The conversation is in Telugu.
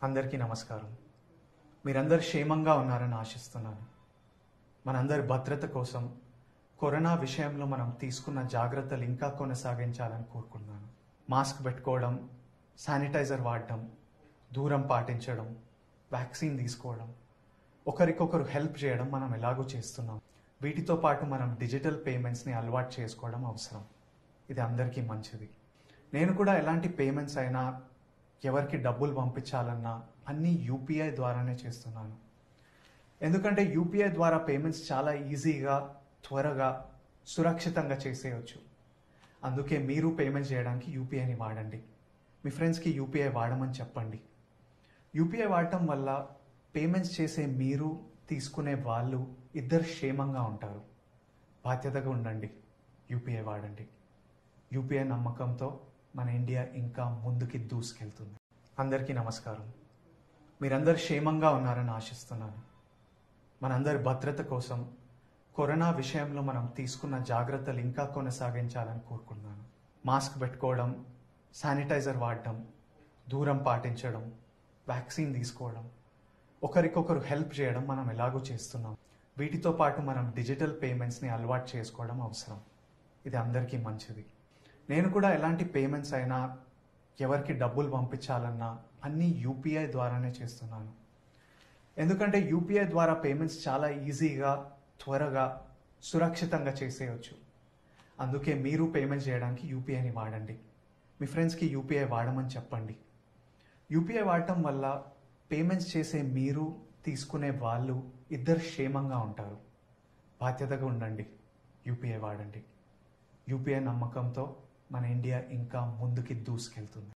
అందరికీ నమస్కారం మీరందరు క్షేమంగా ఉన్నారని ఆశిస్తున్నాను మనందరి భద్రత కోసం కరోనా విషయంలో మనం తీసుకున్న జాగ్రత్తలు ఇంకా కొనసాగించాలని కోరుకున్నాను మాస్క్ పెట్టుకోవడం శానిటైజర్ వాడడం దూరం పాటించడం వ్యాక్సిన్ తీసుకోవడం ఒకరికొకరు హెల్ప్ చేయడం మనం ఎలాగో చేస్తున్నాం వీటితో పాటు మనం డిజిటల్ పేమెంట్స్ని అలవాటు చేసుకోవడం అవసరం ఇది అందరికీ మంచిది నేను కూడా ఎలాంటి పేమెంట్స్ అయినా ఎవరికి డబ్బులు పంపించాలన్నా అన్నీ యూపీఐ ద్వారానే చేస్తున్నాను ఎందుకంటే యూపీఐ ద్వారా పేమెంట్స్ చాలా ఈజీగా త్వరగా సురక్షితంగా చేసేయచ్చు అందుకే మీరు పేమెంట్ చేయడానికి యూపీఐని వాడండి మీ ఫ్రెండ్స్కి యూపీఐ వాడమని చెప్పండి యూపీఐ వాడటం వల్ల పేమెంట్స్ చేసే మీరు తీసుకునే వాళ్ళు ఇద్దరు క్షేమంగా ఉంటారు బాధ్యతగా ఉండండి యూపీఐ వాడండి యూపీఐ నమ్మకంతో మన ఇండియా ఇంకా ముందుకి దూసుకెళ్తుంది అందరికీ నమస్కారం మీరందరు క్షేమంగా ఉన్నారని ఆశిస్తున్నాను మనందరి భద్రత కోసం కరోనా విషయంలో మనం తీసుకున్న జాగ్రత్తలు ఇంకా కొనసాగించాలని కోరుకున్నాను మాస్క్ పెట్టుకోవడం శానిటైజర్ వాడడం దూరం పాటించడం వ్యాక్సిన్ తీసుకోవడం ఒకరికొకరు హెల్ప్ చేయడం మనం ఎలాగో చేస్తున్నాం వీటితో పాటు మనం డిజిటల్ పేమెంట్స్ని అలవాటు చేసుకోవడం అవసరం ఇది అందరికీ మంచిది నేను కూడా ఎలాంటి పేమెంట్స్ అయినా ఎవరికి డబ్బులు పంపించాలన్నా అన్నీ యూపీఐ ద్వారానే చేస్తున్నాను ఎందుకంటే యూపీఐ ద్వారా పేమెంట్స్ చాలా ఈజీగా త్వరగా సురక్షితంగా చేసేయచ్చు అందుకే మీరు పేమెంట్ చేయడానికి యూపీఐని వాడండి మీ ఫ్రెండ్స్కి యూపీఐ వాడమని చెప్పండి యూపీఐ వాడటం వల్ల పేమెంట్స్ చేసే మీరు తీసుకునే వాళ్ళు ఇద్దరు క్షేమంగా ఉంటారు బాధ్యతగా ఉండండి యూపీఐ వాడండి యూపీఐ నమ్మకంతో మన ఇండియా ఇంకా ముందుకి దూసుకెళ్తుంది